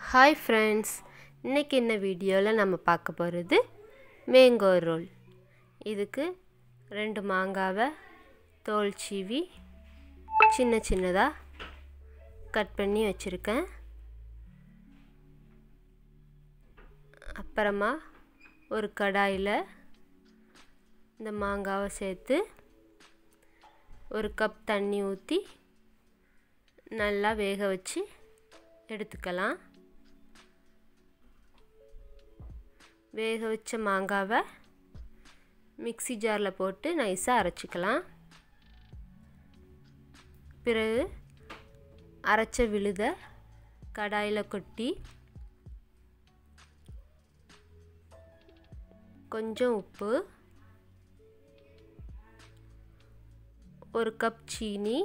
hi friends இன்றைக்கி என்ன வீடியோவில் நம்ம பார்க்க போகிறது மேங்கோ ரோல் இதுக்கு ரெண்டு மாங்காவை தோல் சீவி சின்ன சின்னதாக கட் பண்ணி வச்சுருக்கேன் அப்புறமா ஒரு கடாயில் இந்த மாங்காவை சேர்த்து ஒரு கப் தண்ணி ஊற்றி நல்லா வேக வச்சு எடுத்துக்கலாம் வேக வச்ச மாங்காவை மிக்சி ஜாரில் போட்டு நைஸாக அரைச்சிக்கலாம் பிறகு அரைச்ச விழுத கடாயில் கொட்டி கொஞ்சம் உப்பு ஒரு கப் சீனி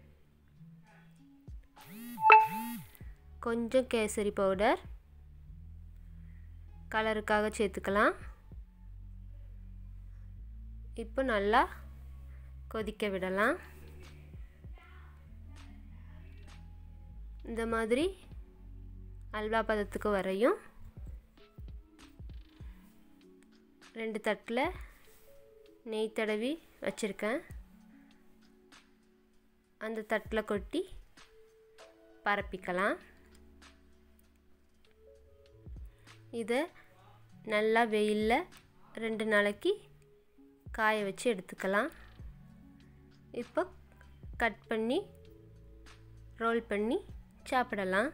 கொஞ்சம் கேசரி பவுடர் கலருக்காக சேர்த்துக்கலாம் இப்போ நல்லா கொதிக்க விடலாம் இந்த மாதிரி அல்வா பதத்துக்கு வரையும் ரெண்டு தட்டில் நெய் தடவி வச்சுருக்கேன் அந்த தட்டில் கொட்டி பரப்பிக்கலாம் இதை நல்லா வெயிலில் ரெண்டு நாளைக்கு காய வச்சு எடுத்துக்கலாம் இப்போ கட் பண்ணி ரோல் பண்ணி சாப்பிடலாம்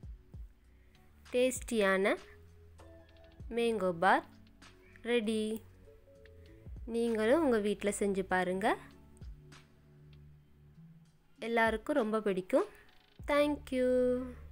டேஸ்டியான மேங்கோ பார் ரெடி நீங்களும் உங்கள் வீட்டில் செஞ்சு பாருங்கள் எல்லாருக்கும் ரொம்ப பிடிக்கும் தேங்க்யூ